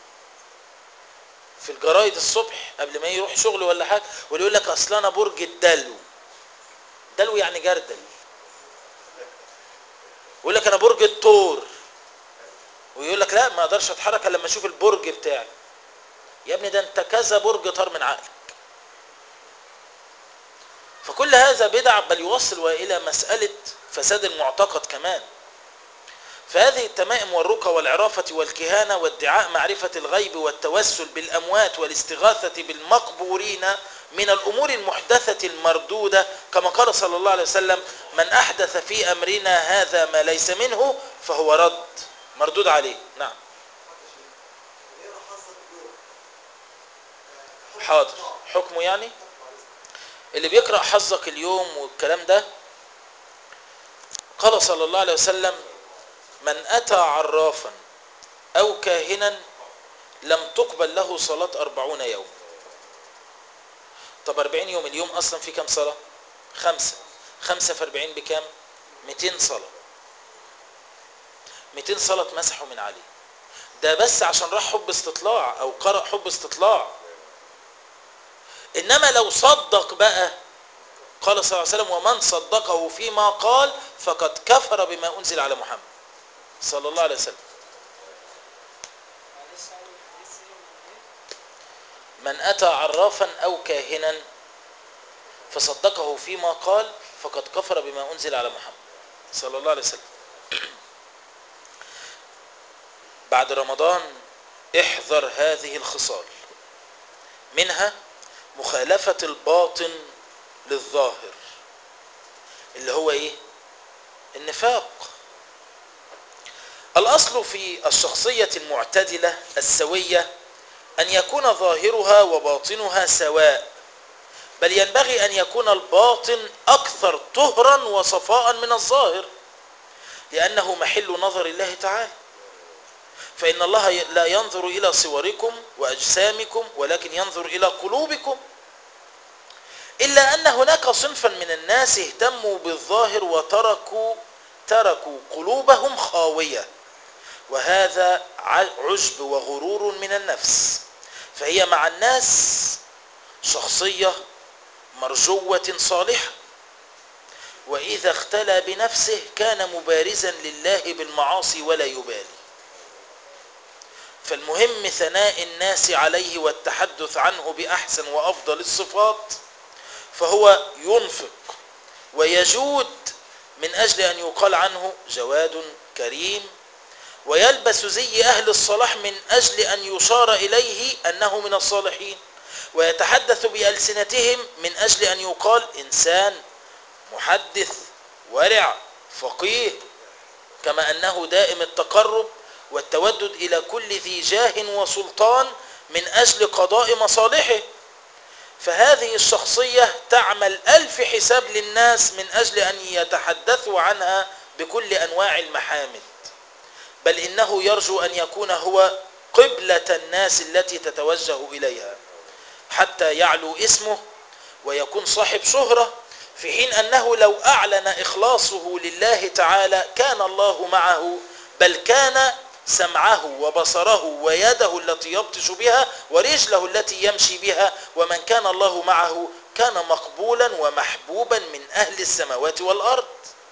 في الجرايد الصبح قبل ما يروح شغل ولا حاجه واللي يقول لك اصل انا برج الدلو دلو يعني جردل ويقول لك انا برج الثور ويقول لك لا ما اقدرش اتحرك الا لما اشوف البرج بتاعي يا ابني ده انت كذا برج طار من عقلك فكل هذا بدع بل يوصل الى مساله فساد المعتقد كمان فهذه التمائم والرقى والعرافة والكهانة وادعاء معرفة الغيب والتوسل بالأموات والاستغاثة بالمقبورين من الأمور المحدثة المردودة كما قال صلى الله عليه وسلم من أحدث في أمرنا هذا ما ليس منه فهو رد مردود عليه نعم حاضر حكمه يعني اللي بيقرأ حظك اليوم والكلام ده قال صلى الله عليه وسلم من أتى عرافا أو كاهنا لم تقبل له صلاة أربعون يوم طب أربعين يوم اليوم أصلا في كم صلاة خمسة خمسة في أربعين بكام ميتين صلاة ميتين صلاة مسحوا من عليه ده بس عشان راح حب استطلاع أو قرأ حب استطلاع إنما لو صدق بقى قال صلى الله عليه وسلم ومن صدقه فيما قال فقد كفر بما أنزل على محمد صلى الله عليه وسلم من أتى عرافا أو كاهنا فصدقه فيما قال فقد كفر بما أنزل على محمد صلى الله عليه وسلم بعد رمضان احذر هذه الخصال منها مخالفة الباطن للظاهر اللي هو ايه النفاق الأصل في الشخصية المعتدلة السوية أن يكون ظاهرها وباطنها سواء بل ينبغي أن يكون الباطن أكثر طهرا وصفاء من الظاهر لأنه محل نظر الله تعالى فإن الله لا ينظر إلى صوركم وأجسامكم ولكن ينظر إلى قلوبكم إلا أن هناك صنفا من الناس اهتموا بالظاهر وتركوا تركوا قلوبهم خاوية وهذا عجب وغرور من النفس فهي مع الناس شخصية مرجوة صالحة وإذا اختلى بنفسه كان مبارزا لله بالمعاصي ولا يبالي فالمهم ثناء الناس عليه والتحدث عنه بأحسن وأفضل الصفات فهو ينفق ويجود من أجل أن يقال عنه جواد كريم ويلبس زي أهل الصلاح من أجل أن يشار إليه أنه من الصالحين ويتحدث بألسنتهم من أجل أن يقال إنسان محدث ورع فقيه كما أنه دائم التقرب والتودد إلى كل ذي جاه وسلطان من أجل قضاء مصالحه فهذه الشخصية تعمل ألف حساب للناس من أجل أن يتحدثوا عنها بكل أنواع المحامد بل إنه يرجو أن يكون هو قبلة الناس التي تتوجه إليها حتى يعلو اسمه ويكون صاحب شهرة في حين أنه لو أعلن إخلاصه لله تعالى كان الله معه بل كان سمعه وبصره ويده التي يبطش بها ورجله التي يمشي بها ومن كان الله معه كان مقبولا ومحبوبا من أهل السماوات والأرض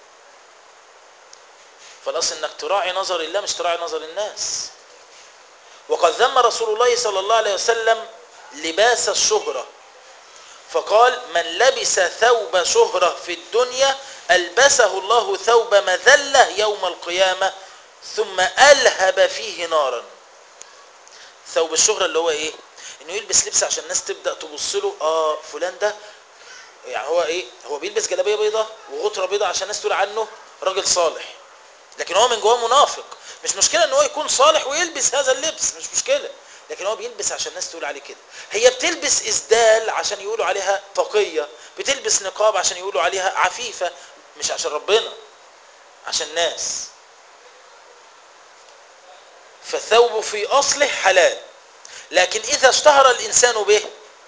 فالأصل أنك تراعي نظر الله مش تراعي نظر الناس وقد ذم رسول الله صلى الله عليه وسلم لباس الشهرة فقال من لبس ثوب شهرة في الدنيا ألبسه الله ثوب مذلة يوم القيامة ثم ألهب فيه نارا ثوب الشهرة اللي هو ايه انه يلبس لبس عشان الناس تبدأ تبص له اه فلان ده يعني هو ايه هو بيلبس جلابيه بيضة وغطرة بيضة عشان الناس تقول عنه راجل صالح لكن هو من جواه منافق مش مشكلة ان هو يكون صالح ويلبس هذا اللبس مش مشكلة لكن هو بيلبس عشان الناس تقول عليه كده هي بتلبس اسدال عشان يقولوا عليها تقية بتلبس نقاب عشان يقولوا عليها عفيفة مش عشان ربنا عشان الناس فالثوب في أصله حلال لكن إذا اشتهر الإنسان به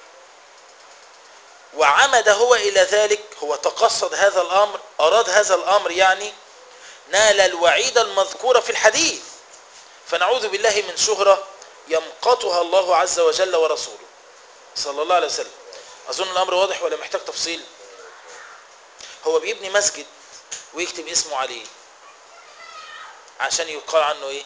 وعمد هو إلى ذلك هو تقصد هذا الأمر أراد هذا الأمر يعني نال الوعيد المذكور في الحديث فنعوذ بالله من شهرة يمقتها الله عز وجل ورسوله صلى الله عليه وسلم أظن الأمر واضح ولا محتاج تفصيل هو بيبني مسجد ويكتب اسمه عليه عشان يقال عنه ايه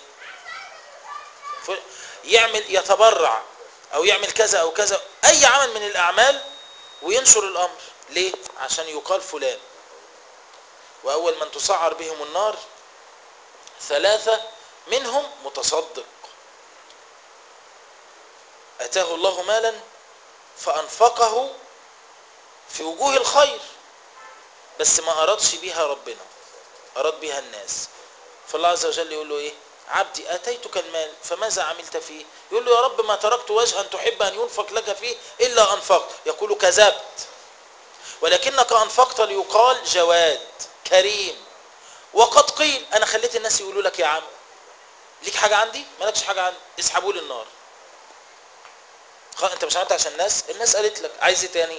يعمل يتبرع او يعمل كذا او كذا اي عمل من الاعمال وينشر الامر ليه عشان يقال فلان واول من تسعر بهم النار ثلاثة منهم متصدق اتاه الله مالا فانفقه في وجوه الخير بس ما ارادش بها ربنا اراد بها الناس فالله عز وجل يقول له ايه عبدي اتيتك المال فماذا عملت فيه يقول له يا رب ما تركت وجها تحب ان ينفق لك فيه الا انفقت يقول كذبت ولكنك انفقت ليقال جواد كريم وقد قيل انا خليت الناس يقولوا لك يا عم ليك حاجه عندي مالكش حاجه عندي اسحبوا لي النار خلاص انت مش عملت عشان الناس الناس قالت لك عايز ايه تاني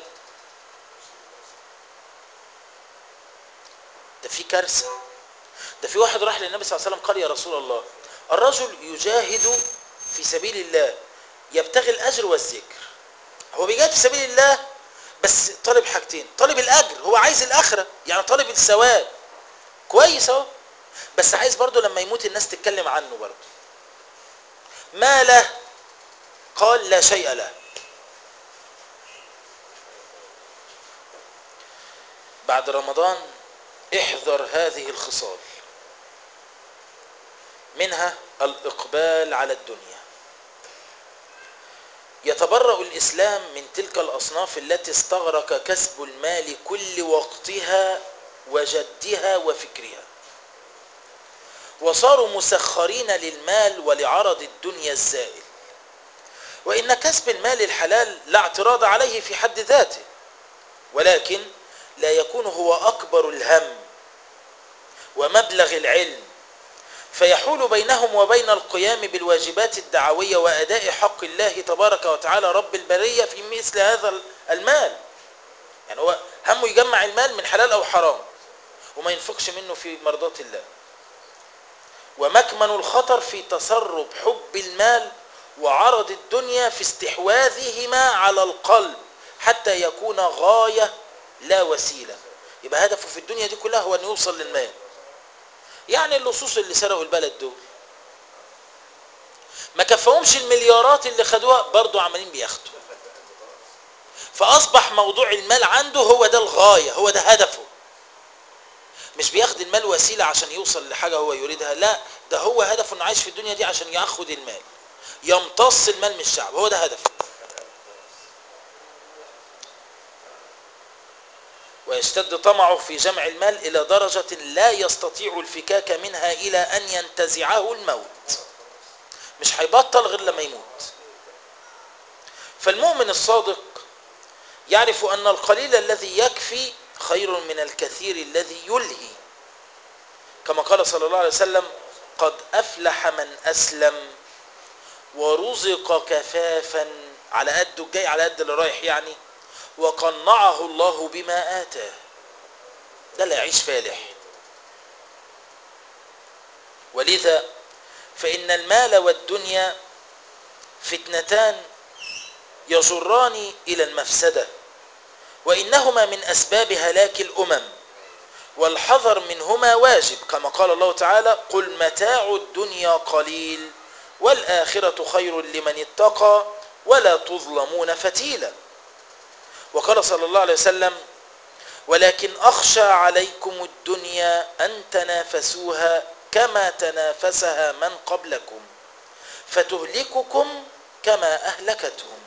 ده في كارثه ده في واحد راح للنبي صلى الله عليه وسلم قال يا رسول الله الرجل يجاهد في سبيل الله يبتغي الاجر والذكر هو بيجاهد في سبيل الله بس طالب حاجتين طالب الاجر هو عايز الاخره يعني طالب الثواب كويس اهو بس عايز برضه لما يموت الناس تتكلم عنه برضه ما له قال لا شيء له بعد رمضان احذر هذه الخصال منها الإقبال على الدنيا يتبرأ الإسلام من تلك الأصناف التي استغرق كسب المال كل وقتها وجدها وفكرها وصاروا مسخرين للمال ولعرض الدنيا الزائل وإن كسب المال الحلال لا اعتراض عليه في حد ذاته ولكن لا يكون هو أكبر الهم ومبلغ العلم فيحول بينهم وبين القيام بالواجبات الدعوية وأداء حق الله تبارك وتعالى رب البرية في مثل هذا المال يعني هو همه يجمع المال من حلال أو حرام وما ينفقش منه في مرضاة الله ومكمن الخطر في تسرب حب المال وعرض الدنيا في استحواذهما على القلب حتى يكون غاية لا وسيلة يبقى هدفه في الدنيا دي كلها هو أن يوصل للمال يعني اللصوص اللي سرقوا البلد دول ما كفهمش المليارات اللي خدوها برضو عمالين بياخدوا فأصبح موضوع المال عنده هو ده الغاية هو ده هدفه مش بياخد المال وسيلة عشان يوصل لحاجة هو يريدها لا ده هو هدفه انه عايش في الدنيا دي عشان ياخد المال يمتص المال من الشعب هو ده هدفه ويشتد طمعه في جمع المال إلى درجة لا يستطيع الفكاك منها إلى أن ينتزعه الموت مش هيبطل غير لما يموت فالمؤمن الصادق يعرف أن القليل الذي يكفي خير من الكثير الذي يلهي كما قال صلى الله عليه وسلم قد أفلح من أسلم ورزق كفافا على قده الجاي على قد اللي رايح يعني وقنعه الله بما آتاه ده اللي يعيش فالح ولذا فإن المال والدنيا فتنتان يجران إلى المفسدة وإنهما من أسباب هلاك الأمم والحذر منهما واجب كما قال الله تعالى قل متاع الدنيا قليل والآخرة خير لمن اتقى ولا تظلمون فتيلا وقال صلى الله عليه وسلم ولكن أخشى عليكم الدنيا أن تنافسوها كما تنافسها من قبلكم فتهلككم كما أهلكتهم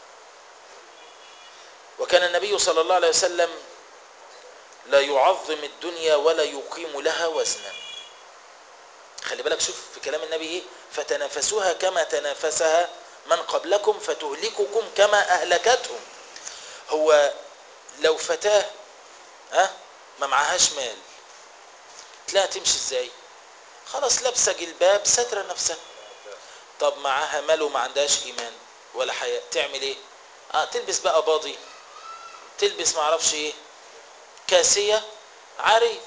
وكان النبي صلى الله عليه وسلم لا يعظم الدنيا ولا يقيم لها وزنا خلي بالك شوف في كلام النبي ايه فتنافسوها كما تنافسها من قبلكم فتهلككم كما أهلكتهم هو لو فتاة ها ما معهاش مال تلاقيها تمشي ازاي خلاص لابسه جلباب ستره نفسها طب معاها مال وما عندهاش ايمان ولا حياء تعمل ايه اه تلبس بقى باضي تلبس ما اعرفش ايه كاسيه عاريه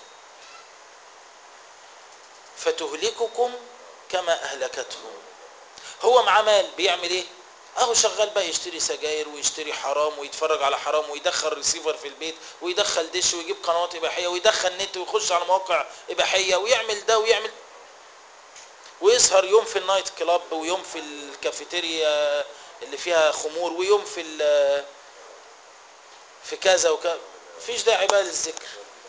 فتهلككم كما اهلكتهم هو معاه مال بيعمل ايه اهو شغال بقى يشتري سجاير ويشتري حرام ويتفرج على حرام ويدخل ريسيفر في البيت ويدخل دش ويجيب قنوات اباحيه ويدخل نت ويخش على مواقع اباحيه ويعمل ده ويعمل ويسهر يوم في النايت كلاب ويوم في الكافيتيريا اللي فيها خمور ويوم في في كذا وكذا مفيش داعي بقى للذكر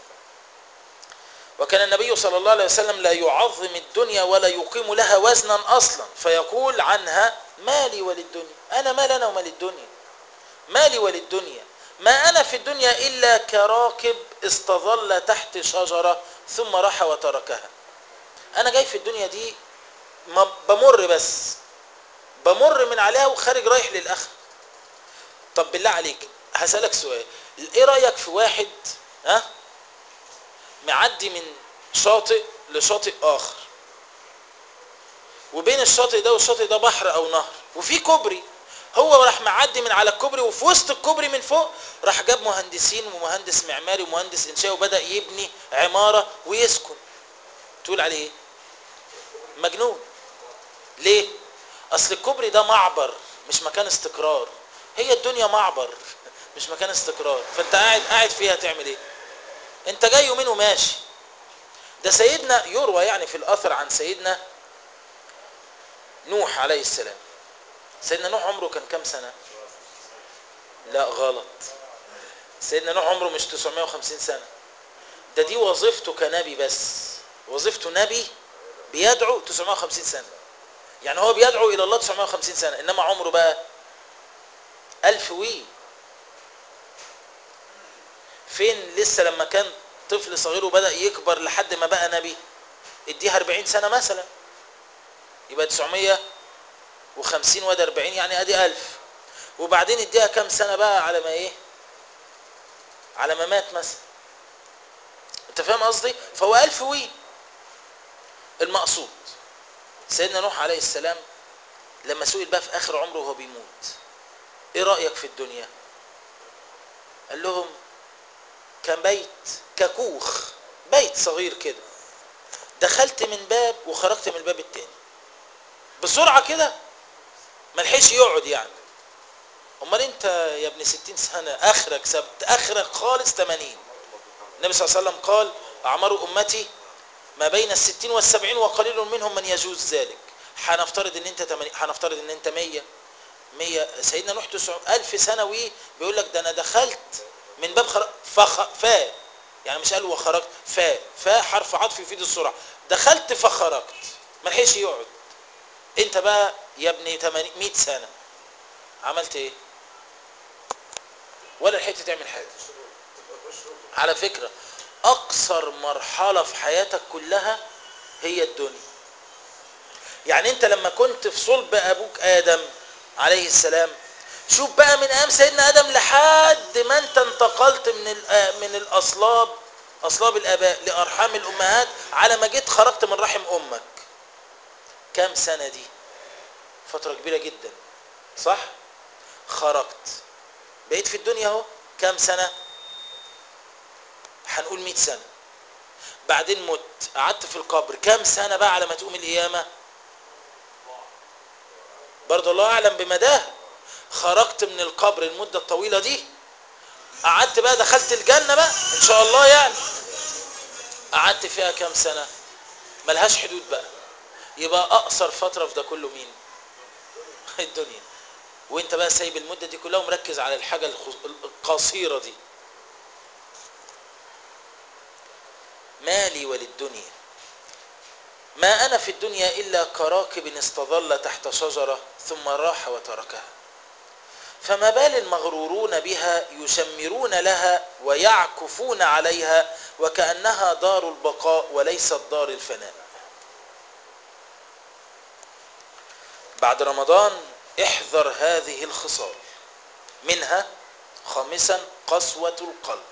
وكان النبي صلى الله عليه وسلم لا يعظم الدنيا ولا يقيم لها وزنا اصلا فيقول عنها مالي وللدنيا انا مال انا ومال الدنيا مالي وللدنيا ما انا في الدنيا الا كراكب استظل تحت شجره ثم راح وتركها انا جاي في الدنيا دي بمر بس بمر من عليها وخارج رايح للاخر طب بالله عليك هسألك سؤال ايه رأيك في واحد ها معدي من شاطئ لشاطئ اخر وبين الشاطئ ده والشاطئ ده بحر او نهر وفي كوبري هو راح معدي من على الكوبري وفي وسط الكوبري من فوق راح جاب مهندسين ومهندس معماري ومهندس انشاء وبدأ يبني عمارة ويسكن تقول عليه ايه مجنون ليه اصل الكوبري ده معبر مش مكان استقرار هي الدنيا معبر مش مكان استقرار فانت قاعد قاعد فيها تعمل ايه انت جاي يومين وماشي ده سيدنا يروى يعني في الاثر عن سيدنا نوح عليه السلام سيدنا نوح عمره كان كام سنة لا غلط سيدنا نوح عمره مش 950 سنة ده دي وظيفته كنبي بس وظيفته نبي بيدعو 950 سنة يعني هو بيدعو الى الله 950 سنة انما عمره بقى ألف وي فين لسه لما كان طفل صغير وبدأ يكبر لحد ما بقى نبي اديها 40 سنة مثلا يبقى 900 وخمسين وادي اربعين يعني ادي الف وبعدين اديها كام سنة بقى على ما ايه على ما مات مثلا انت فاهم قصدي فهو الف وين المقصود سيدنا نوح عليه السلام لما سئل بقى في اخر عمره وهو بيموت ايه رأيك في الدنيا قال لهم كان بيت ككوخ بيت صغير كده دخلت من باب وخرجت من الباب التاني بسرعة كده ملحقش يقعد يعني امال انت يا ابن ستين سنة اخرك سبت اخرك خالص تمانين النبي صلى الله عليه وسلم قال اعمار امتي ما بين الستين والسبعين وقليل منهم من يجوز ذلك هنفترض ان انت تمانين هنفترض ان انت مية مية سيدنا نوح تسع الف سنة ويه بيقول لك ده انا دخلت من باب خر... فخ... فا يعني مش قال وخرجت فا فا حرف عطف يفيد السرعة دخلت فخرجت ما لحقش يقعد انت بقى يا ابني 80 100 سنة عملت ايه ولا لحقت تعمل حاجة على فكرة اقصر مرحلة في حياتك كلها هي الدنيا يعني انت لما كنت في صلب ابوك ادم عليه السلام شوف بقى من ايام سيدنا ادم لحد ما انت انتقلت من ال- من الاصلاب اصلاب الاباء لارحام الامهات على ما جيت خرجت من رحم امك كام سنة دي فترة كبيرة جدا صح خرجت بقيت في الدنيا اهو كام سنة هنقول 100 سنة بعدين مت قعدت في القبر كام سنة بقى على ما تقوم القيامة برضه الله اعلم بمداه خرجت من القبر المدة الطويلة دي قعدت بقى دخلت الجنة بقى ان شاء الله يعني قعدت فيها كام سنة ملهاش حدود بقى يبقى اقصر فترة في ده كله مين الدنيا وانت بقى سايب المدة دي كلها ومركز على الحاجة الخص- القصيرة دي مالي وللدنيا ما أنا في الدنيا إلا كراكب استظل تحت شجرة ثم راح وتركها فما بال المغرورون بها يشمرون لها ويعكفون عليها وكأنها دار البقاء وليست دار الفناء بعد رمضان احذر هذه الخصال منها خامسا قسوة القلب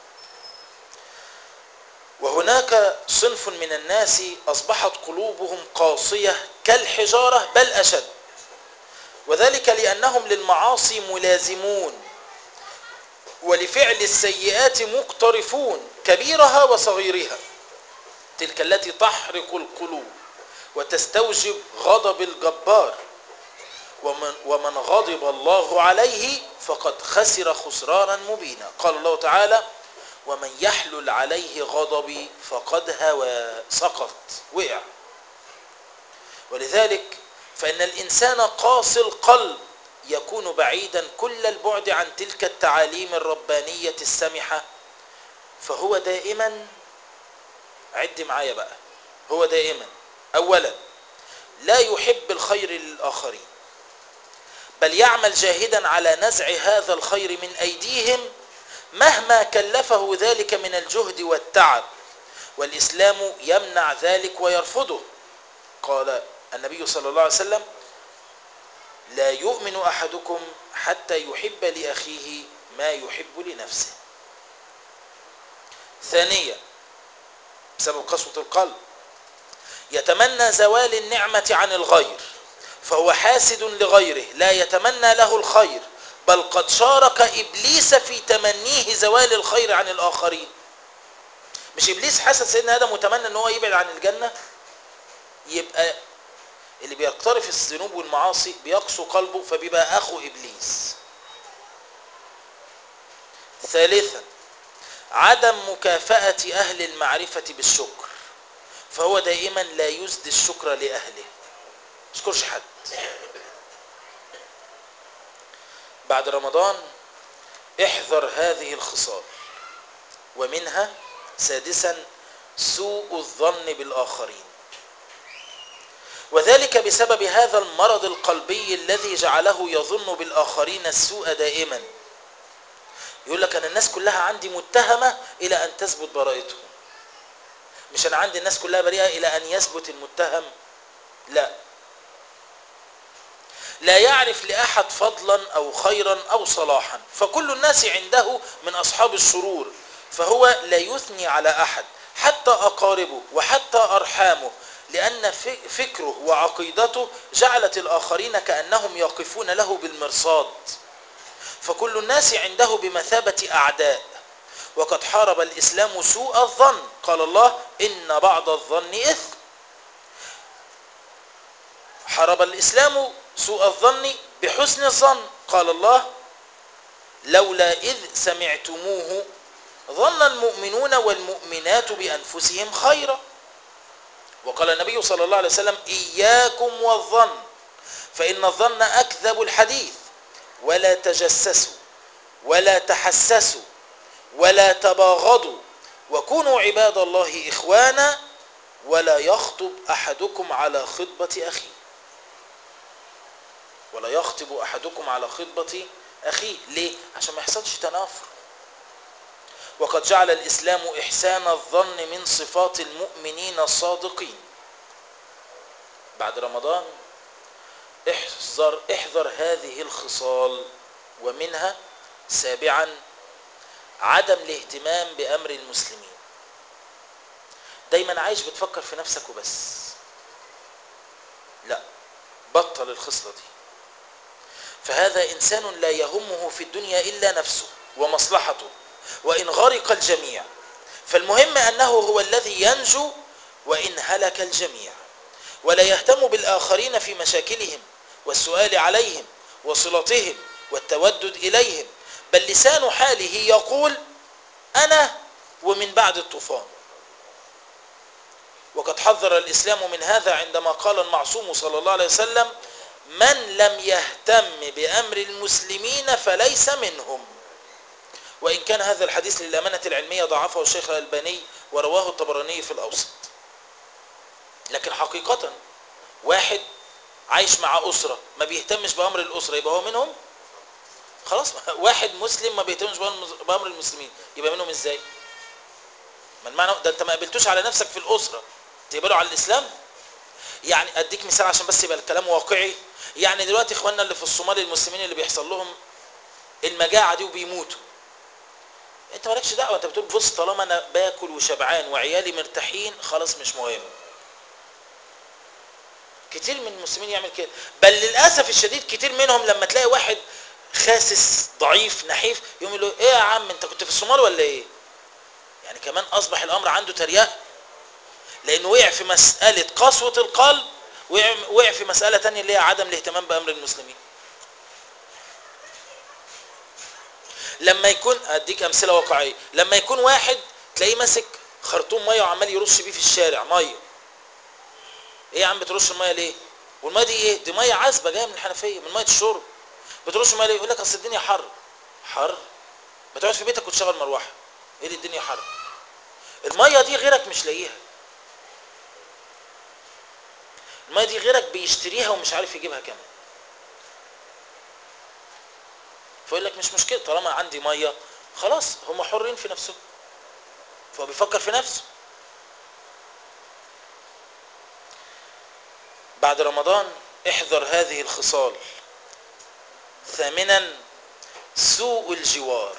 وهناك صنف من الناس أصبحت قلوبهم قاسية كالحجارة بل أشد وذلك لأنهم للمعاصي ملازمون ولفعل السيئات مقترفون كبيرها وصغيرها تلك التي تحرق القلوب وتستوجب غضب الجبار ومن, ومن غضب الله عليه فقد خسر خسرانا مبينا قال الله تعالى ومن يحلل عليه غضبي فقد هوى سقط وقع ولذلك فإن الإنسان قاسي القلب يكون بعيدا كل البعد عن تلك التعاليم الربانية السمحة فهو دائما عد معايا بقى هو دائما أولا لا يحب الخير للآخرين بل يعمل جاهدا على نزع هذا الخير من أيديهم مهما كلفه ذلك من الجهد والتعب والإسلام يمنع ذلك ويرفضه قال النبي صلى الله عليه وسلم لا يؤمن أحدكم حتى يحب لأخيه ما يحب لنفسه ثانيا بسبب قسوة القلب يتمنى زوال النعمة عن الغير فهو حاسد لغيره لا يتمنى له الخير بل قد شارك إبليس في تمنيه زوال الخير عن الآخرين مش إبليس حسد سيدنا آدم وتمنى أن هو يبعد عن الجنة يبقى اللي بيقترف الذنوب والمعاصي بيقسو قلبه فبيبقى أخو إبليس ثالثا عدم مكافأة أهل المعرفة بالشكر فهو دائما لا يسدي الشكر لأهله يشكرش حد بعد رمضان احذر هذه الخصال ومنها سادسا سوء الظن بالآخرين وذلك بسبب هذا المرض القلبي الذي جعله يظن بالآخرين السوء دائما يقول لك أنا الناس كلها عندي متهمة إلى أن تثبت براءتهم مش أنا عندي الناس كلها بريئة إلى أن يثبت المتهم لا لا يعرف لأحد فضلا أو خيرا أو صلاحا فكل الناس عنده من أصحاب السرور فهو لا يثني على أحد حتى أقاربه وحتى أرحامه لأن ف- فكره وعقيدته جعلت الآخرين كأنهم يقفون له بالمرصاد فكل الناس عنده بمثابة أعداء وقد حارب الإسلام سوء الظن قال الله إن بعض الظن إثم حارب الإسلام سوء الظن بحسن الظن قال الله لولا إذ سمعتموه ظن المؤمنون والمؤمنات بأنفسهم خيرا وقال النبي صلى الله عليه وسلم إياكم والظن فإن الظن أكذب الحديث ولا تجسسوا ولا تحسسوا ولا تباغضوا وكونوا عباد الله إخوانا ولا يخطب أحدكم على خطبة أخيه ولا يخطب أحدكم على خطبة أخيه ليه؟ عشان ما يحصلش تنافر وقد جعل الإسلام إحسان الظن من صفات المؤمنين الصادقين بعد رمضان احذر احذر هذه الخصال ومنها سابعا عدم الاهتمام بأمر المسلمين دايما عايش بتفكر في نفسك وبس لا بطل الخصلة دي فهذا إنسان لا يهمه في الدنيا إلا نفسه ومصلحته وإن غرق الجميع فالمهم أنه هو الذي ينجو وإن هلك الجميع ولا يهتم بالآخرين في مشاكلهم والسؤال عليهم وصلتهم والتودد إليهم بل لسان حاله يقول أنا ومن بعد الطوفان وقد حذر الإسلام من هذا عندما قال المعصوم صلى الله عليه وسلم من لم يهتم بأمر المسلمين فليس منهم وإن كان هذا الحديث للأمانة العلمية ضعفه الشيخ الألباني ورواه الطبراني في الأوسط لكن حقيقة واحد عايش مع أسرة ما بيهتمش بأمر الأسرة يبقى هو منهم خلاص واحد مسلم ما بيهتمش بأمر المسلمين يبقى منهم ازاي ما المعنى ده انت ما قابلتوش على نفسك في الأسرة تقبله على الإسلام يعني اديك مثال عشان بس يبقى الكلام واقعي يعني دلوقتي اخواننا اللي في الصومال المسلمين اللي بيحصل لهم المجاعة دي وبيموتوا انت مالكش دعوه انت بتقول بص طالما انا باكل وشبعان وعيالي مرتاحين خلاص مش مهم كتير من المسلمين يعمل كده بل للاسف الشديد كتير منهم لما تلاقي واحد خاسس ضعيف نحيف يقوم يقول له ايه يا عم انت كنت في الصومال ولا ايه يعني كمان اصبح الامر عنده ترياق لانه وقع في مساله قسوه القلب وقع وقع في مساله تانية اللي هي عدم الاهتمام بامر المسلمين لما يكون اديك امثله واقعيه لما يكون واحد تلاقيه ماسك خرطوم ميه وعمال يرش بيه في الشارع ميه ايه يا عم بترش الميه ليه والميه دي ايه دي ميه عذبه جايه من الحنفيه من ميه الشرب بترش الميه ليه يقول لك اصل الدنيا حر حر بتقعد في بيتك وتشغل مروحه ايه دي الدنيا حر الميه دي غيرك مش لاقيها الميه دي غيرك بيشتريها ومش عارف يجيبها كمان فيقول لك مش مشكله طالما عندي ميه خلاص هم حرين في نفسهم فهو بيفكر في نفسه بعد رمضان احذر هذه الخصال ثامنا سوء الجوار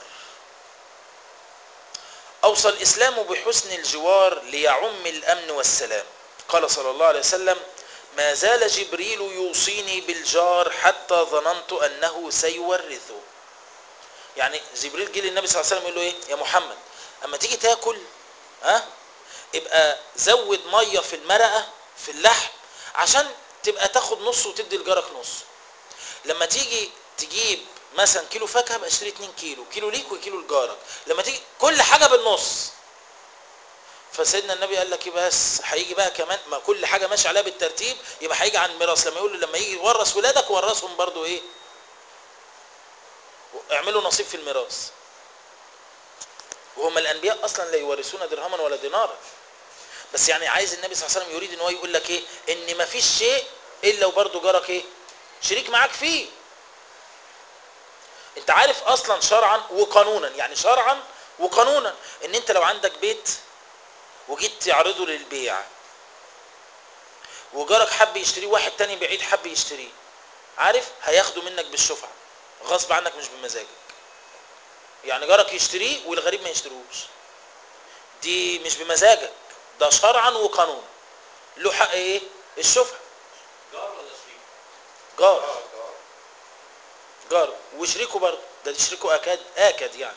اوصى الاسلام بحسن الجوار ليعم الامن والسلام قال صلى الله عليه وسلم ما زال جبريل يوصيني بالجار حتى ظننت انه سيورثه يعني جبريل جه للنبي صلى الله عليه وسلم يقول له ايه يا محمد اما تيجي تاكل ها ابقى زود ميه في المرقه في اللحم عشان تبقى تاخد نص وتدي لجارك نص لما تيجي تجيب مثلا كيلو فاكهه يبقى اشتري 2 كيلو كيلو ليك وكيلو لجارك لما تيجي كل حاجه بالنص فسيدنا النبي قال لك ايه بس هيجي بقى كمان ما كل حاجه ماشيه عليها بالترتيب يبقى هيجي عن الميراث لما يقول له لما يجي يورث ولادك ورثهم برضو ايه اعملوا نصيب في الميراث وهم الانبياء اصلا لا يورثون درهما ولا دينارا بس يعني عايز النبي صلى الله عليه وسلم يريد ان هو يقول لك ايه ان ما فيش شيء الا وبرضه جارك ايه شريك معاك فيه انت عارف اصلا شرعا وقانونا يعني شرعا وقانونا ان انت لو عندك بيت وجيت تعرضه للبيع وجارك حب يشتريه واحد تاني بعيد حب يشتريه عارف هياخده منك بالشفعة غصب عنك مش بمزاجك يعني جارك يشتريه والغريب ما يشتروش دي مش بمزاجك ده شرعا وقانونا له حق ايه الشفعة جار ولا شريك؟ جار جار وشريكه برضه ده شريكه اكاد اكد يعني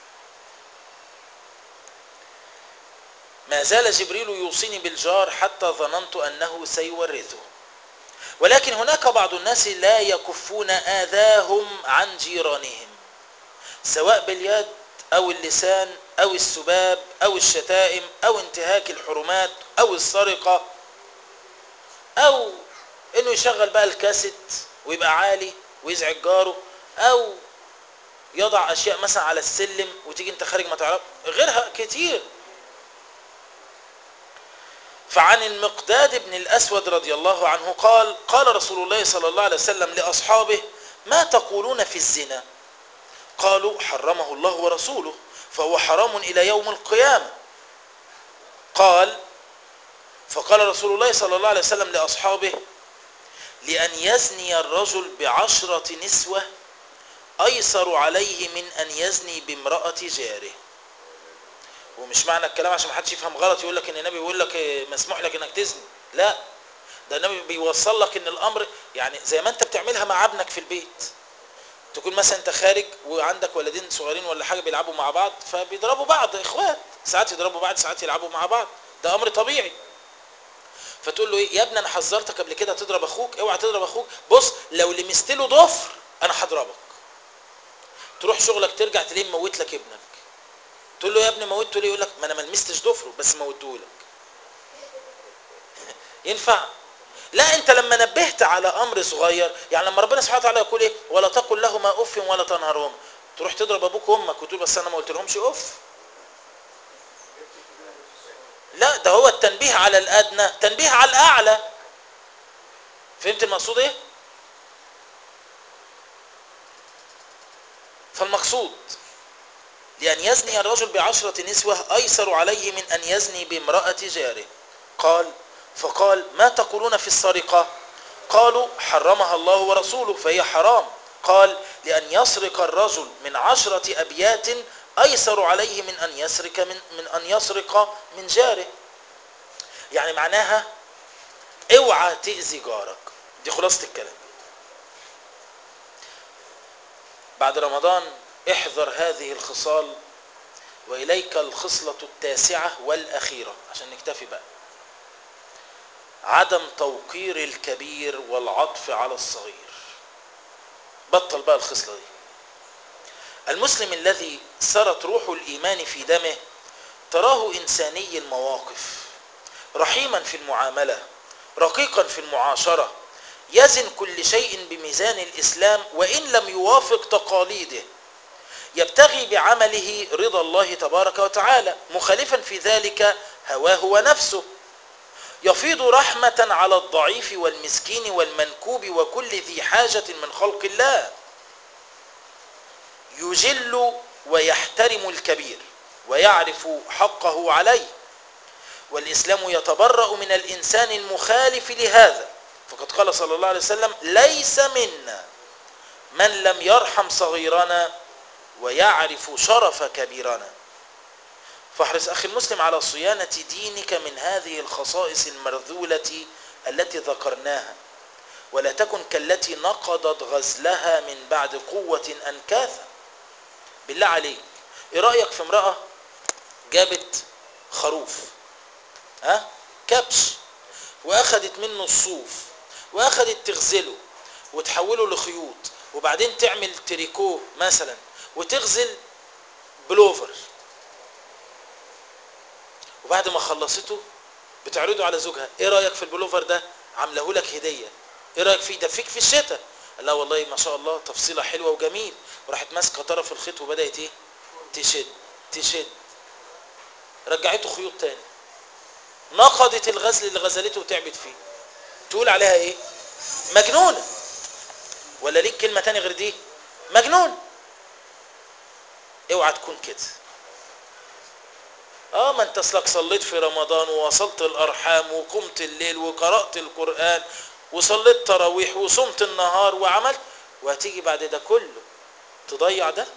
ما زال جبريل يوصيني بالجار حتى ظننت انه سيورثه ولكن هناك بعض الناس لا يكفون اذاهم عن جيرانهم سواء باليد او اللسان او السباب او الشتائم او انتهاك الحرمات او السرقه او انه يشغل بقى الكاسيت ويبقى عالي ويزعج جاره او يضع اشياء مثلا على السلم وتيجي انت خارج ما تعرف غيرها كتير فعن المقداد بن الاسود رضي الله عنه قال قال رسول الله صلى الله عليه وسلم لاصحابه ما تقولون في الزنا قالوا حرمه الله ورسوله فهو حرام الى يوم القيامه قال فقال رسول الله صلى الله عليه وسلم لاصحابه لان يزني الرجل بعشره نسوه ايسر عليه من ان يزني بامراه جاره ومش معنى الكلام عشان ما حدش يفهم غلط يقول لك ان النبي بيقول لك إيه، مسموح لك انك تزني لا ده النبي بيوصل لك ان الامر يعني زي ما انت بتعملها مع ابنك في البيت تكون مثلا انت خارج وعندك ولدين صغيرين ولا حاجه بيلعبوا مع بعض فبيضربوا بعض اخوات ساعات يضربوا بعض ساعات يلعبوا مع بعض ده امر طبيعي فتقول له ايه يا ابني انا حذرتك قبل كده تضرب اخوك اوعى تضرب اخوك بص لو لمست له ضفر انا هضربك تروح شغلك ترجع تلاقيه موت لك ابنك تقول له يا ابني موتته ليه يقول لك ما انا ما لمستش ضفره بس موتته لك ينفع لا انت لما نبهت على امر صغير يعني لما ربنا سبحانه وتعالى يقول ايه ولا تقل لهما اف ولا تنهرهما تروح تضرب ابوك وامك وتقول بس انا ما قلت لهمش اف لا ده هو التنبيه على الادنى تنبيه على الاعلى فهمت المقصود ايه فالمقصود لأن يزني الرجل بعشرة نسوة أيسر عليه من أن يزني بامرأة جاره قال فقال ما تقولون في السرقة قالوا حرمها الله ورسوله فهي حرام قال لأن يسرق الرجل من عشرة أبيات أيسر عليه من أن يسرق من, من أن يسرق من جاره يعني معناها اوعى تأذي جارك دي خلاصة الكلام بعد رمضان احذر هذه الخصال وإليك الخصلة التاسعة والأخيرة عشان نكتفي بقى عدم توقير الكبير والعطف على الصغير بطل بقى الخصلة دي المسلم الذي سرت روح الإيمان في دمه تراه إنساني المواقف رحيما في المعاملة رقيقا في المعاشرة يزن كل شيء بميزان الإسلام وإن لم يوافق تقاليده يبتغي بعمله رضا الله تبارك وتعالى مخالفا في ذلك هواه ونفسه يفيض رحمة على الضعيف والمسكين والمنكوب وكل ذي حاجة من خلق الله يجل ويحترم الكبير ويعرف حقه عليه والإسلام يتبرأ من الإنسان المخالف لهذا فقد قال صلى الله عليه وسلم ليس منا من لم يرحم صغيرنا ويعرف شرف كبيرنا فاحرص أخي المسلم على صيانة دينك من هذه الخصائص المرذولة التي ذكرناها ولا تكن كالتي نقضت غزلها من بعد قوة أنكاثا بالله عليك ايه رأيك في امرأة جابت خروف ها كبش واخدت منه الصوف واخدت تغزله وتحوله لخيوط وبعدين تعمل تريكو مثلا وتغزل بلوفر وبعد ما خلصته بتعرضه على زوجها ايه رايك في البلوفر ده عامله لك هديه ايه رايك فيه ده فيك في الشتاء لا والله ما شاء الله تفصيله حلوه وجميل وراحت ماسكه طرف الخيط وبدات ايه تشد تشد رجعته خيوط تاني نقضت الغزل اللي غزلته وتعبت فيه تقول عليها ايه مجنونه ولا ليك كلمه تاني غير دي مجنون اوعى تكون كده اه ما انت اصلك صليت في رمضان ووصلت الارحام وقمت الليل وقرات القران وصليت تراويح وصمت النهار وعملت وهتيجي بعد ده كله تضيع ده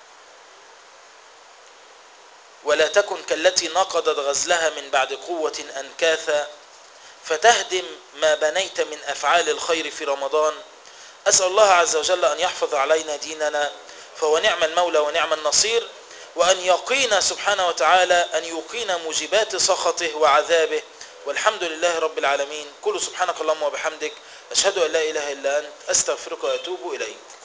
ولا تكن كالتي نقضت غزلها من بعد قوة أنكاثا فتهدم ما بنيت من أفعال الخير في رمضان أسأل الله عز وجل أن يحفظ علينا ديننا فهو نعم المولى ونعم النصير وأن يقينا سبحانه وتعالى أن يقينا موجبات سخطه وعذابه والحمد لله رب العالمين كل سبحانك اللهم وبحمدك أشهد أن لا إله إلا أنت أستغفرك وأتوب إليك